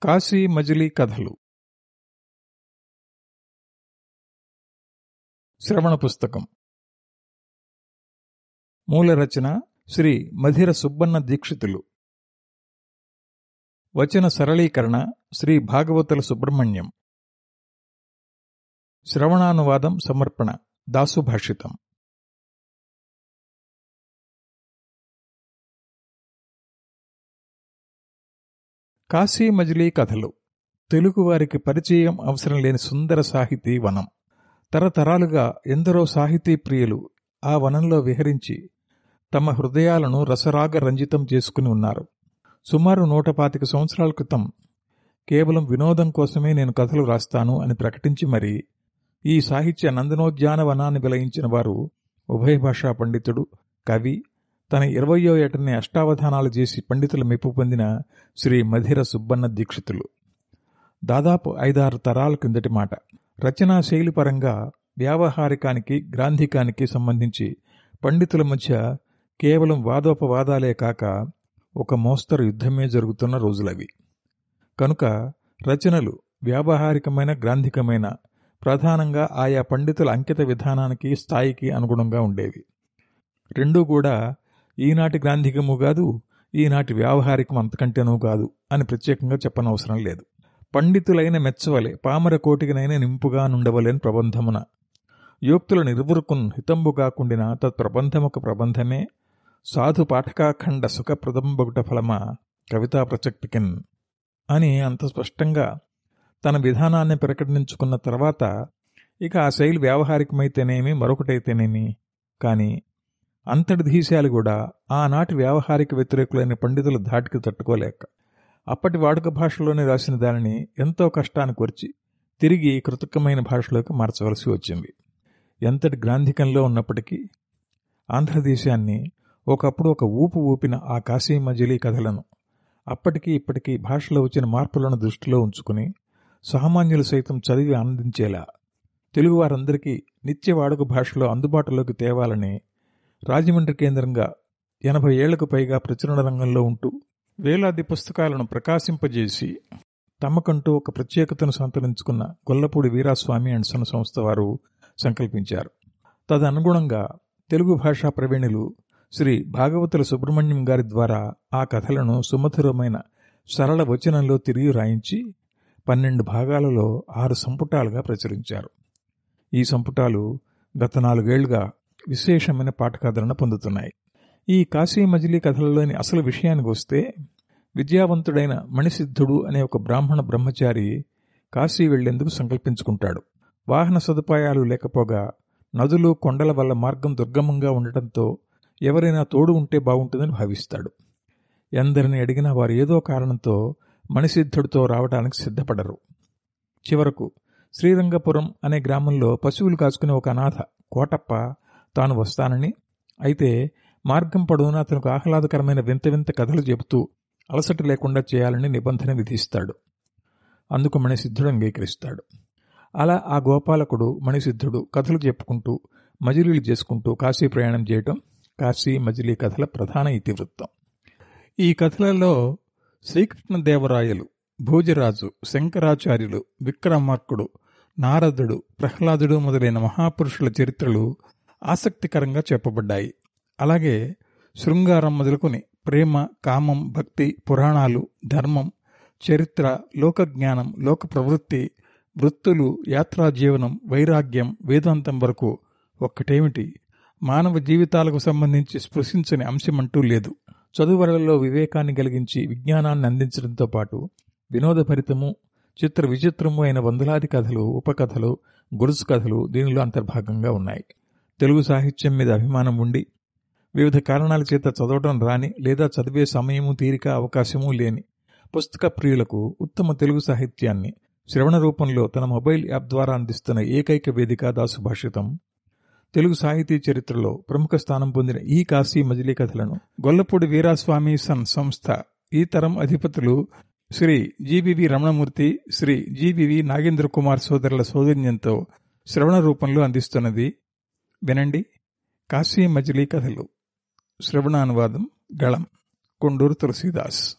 కాశీ మజిలీ కథలు శ్రవణ పుస్తకం మూల రచన శ్రీ మధిర సుబ్బన్న దీక్షితులు వచన సరళీకరణ శ్రీ భాగవతుల సుబ్రహ్మణ్యం శ్రవణానువాదం సమర్పణ దాసుభాషితం కాశీ మజిలీ కథలు తెలుగువారికి పరిచయం అవసరం లేని సుందర సాహితీ వనం తరతరాలుగా ఎందరో సాహితీ ప్రియులు ఆ వనంలో విహరించి తమ హృదయాలను రసరాగ రంజితం చేసుకుని ఉన్నారు సుమారు నూట పాతిక సంవత్సరాల క్రితం కేవలం వినోదం కోసమే నేను కథలు రాస్తాను అని ప్రకటించి మరి ఈ సాహిత్య నందనోద్యాన వనాన్ని విలయించిన వారు ఉభయ భాషా పండితుడు కవి తన ఇరవయో ఏటనే అష్టావధానాలు చేసి పండితుల మెప్పు పొందిన శ్రీ మధిర సుబ్బన్న దీక్షితులు దాదాపు ఐదారు తరాల కిందటి మాట రచనా శైలి పరంగా వ్యావహారికానికి గ్రాంధికానికి సంబంధించి పండితుల మధ్య కేవలం వాదోపవాదాలే కాక ఒక మోస్తరు యుద్ధమే జరుగుతున్న రోజులవి కనుక రచనలు వ్యావహారికమైన గ్రాంధికమైన ప్రధానంగా ఆయా పండితుల అంకిత విధానానికి స్థాయికి అనుగుణంగా ఉండేవి రెండూ కూడా ఈనాటి గ్రాంధికము కాదు ఈనాటి వ్యావహారికం అంతకంటేనూ కాదు అని ప్రత్యేకంగా చెప్పనవసరం లేదు పండితులైన మెచ్చవలే పామర కోటికినైన నింపుగా నుండవలేని ప్రబంధమున యోక్తుల నిర్వృకున్ హితంబు కాకుండిన తత్ప్రబంధముక ప్రబంధమే సాధు పాఠకాఖండ సుఖప్రదంబగుట ఫలమా కవితా ప్రసక్తికిన్ అని అంత స్పష్టంగా తన విధానాన్ని ప్రకటించుకున్న తర్వాత ఇక ఆ శైలి వ్యావహారికమైతేనేమి మరొకటైతేనేమి కానీ అంతటి ధీశాలు కూడా ఆనాటి వ్యావహారిక వ్యతిరేకులైన పండితుల ధాటికి తట్టుకోలేక అప్పటి వాడుక భాషలోనే రాసిన దానిని ఎంతో కష్టాన్ని కొరిచి తిరిగి కృతకమైన భాషలోకి మార్చవలసి వచ్చింది ఎంతటి గ్రాంధికంలో ఉన్నప్పటికీ ఆంధ్రదేశాన్ని ఒకప్పుడు ఒక ఊపు ఊపిన ఆ కాశీ మజిలీ కథలను అప్పటికీ ఇప్పటికీ భాషలో వచ్చిన మార్పులను దృష్టిలో ఉంచుకుని సామాన్యులు సైతం చదివి ఆనందించేలా తెలుగువారందరికీ నిత్య వాడుక భాషలో అందుబాటులోకి తేవాలని రాజమండ్రి కేంద్రంగా ఎనభై ఏళ్లకు పైగా ప్రచురణ రంగంలో ఉంటూ వేలాది పుస్తకాలను ప్రకాశింపజేసి తమకంటూ ఒక ప్రత్యేకతను సంతరించుకున్న గొల్లపూడి వీరాస్వామి అండ్ సన్ సంస్థ వారు సంకల్పించారు తదనుగుణంగా తెలుగు భాషా ప్రవీణులు శ్రీ భాగవతుల సుబ్రహ్మణ్యం గారి ద్వారా ఆ కథలను సుమధురమైన సరళ వచనంలో తిరిగి రాయించి పన్నెండు భాగాలలో ఆరు సంపుటాలుగా ప్రచురించారు ఈ సంపుటాలు గత నాలుగేళ్లుగా విశేషమైన పాఠకాదరణ పొందుతున్నాయి ఈ కాశీ మజిలీ కథలలోని అసలు విషయానికి వస్తే విద్యావంతుడైన మణిసిద్ధుడు అనే ఒక బ్రాహ్మణ బ్రహ్మచారి కాశీ వెళ్లేందుకు సంకల్పించుకుంటాడు వాహన సదుపాయాలు లేకపోగా నదులు కొండల వల్ల మార్గం దుర్గమంగా ఉండటంతో ఎవరైనా తోడు ఉంటే బాగుంటుందని భావిస్తాడు ఎందరిని అడిగినా వారు ఏదో కారణంతో మణిసిద్ధుడితో రావడానికి సిద్ధపడరు చివరకు శ్రీరంగపురం అనే గ్రామంలో పశువులు కాచుకునే ఒక అనాథ కోటప్ప తాను వస్తానని అయితే మార్గం పొడవునా అతనికి ఆహ్లాదకరమైన వింత వింత కథలు చెబుతూ అలసట లేకుండా చేయాలని నిబంధన విధిస్తాడు అందుకు మణిసిద్ధుడు అంగీకరిస్తాడు అలా ఆ గోపాలకుడు మణిసిద్ధుడు కథలు చెప్పుకుంటూ మజిలీలు చేసుకుంటూ కాశీ ప్రయాణం చేయటం కాశీ మజిలీ కథల ప్రధాన ఇతివృత్తం ఈ కథలలో శ్రీకృష్ణదేవరాయలు భోజరాజు శంకరాచార్యులు విక్రమార్కుడు నారదుడు ప్రహ్లాదుడు మొదలైన మహాపురుషుల చరిత్రలు ఆసక్తికరంగా చెప్పబడ్డాయి అలాగే శృంగారం మొదలుకొని ప్రేమ కామం భక్తి పురాణాలు ధర్మం చరిత్ర లోకజ్ఞానం లోక ప్రవృత్తి వృత్తులు యాత్రా జీవనం వైరాగ్యం వేదాంతం వరకు ఒక్కటేమిటి మానవ జీవితాలకు సంబంధించి స్పృశించని అంశమంటూ లేదు చదువులలో వివేకాన్ని కలిగించి విజ్ఞానాన్ని అందించడంతో పాటు వినోదభరితము చిత్ర విచిత్రము అయిన వందలాది కథలు ఉపకథలు గురుసు కథలు దీనిలో అంతర్భాగంగా ఉన్నాయి తెలుగు సాహిత్యం మీద అభిమానం ఉండి వివిధ కారణాల చేత చదవడం రాని లేదా చదివే సమయము తీరిక అవకాశము లేని పుస్తక ప్రియులకు ఉత్తమ తెలుగు సాహిత్యాన్ని శ్రవణ రూపంలో తన మొబైల్ యాప్ ద్వారా అందిస్తున్న ఏకైక వేదిక దాసుభాషితం తెలుగు సాహితీ చరిత్రలో ప్రముఖ స్థానం పొందిన ఈ కాశీ మజిలీ కథలను గొల్లపూడి వీరాస్వామి సన్ సంస్థ ఈ తరం అధిపతులు శ్రీ జీబీవి రమణమూర్తి శ్రీ జీబీవి నాగేంద్ర కుమార్ సోదరుల సౌజన్యంతో శ్రవణ రూపంలో అందిస్తున్నది వినండి కాశీ మజిలీ కథలు శ్రవణానువాదం గళం కొండూరు తులసీదాస్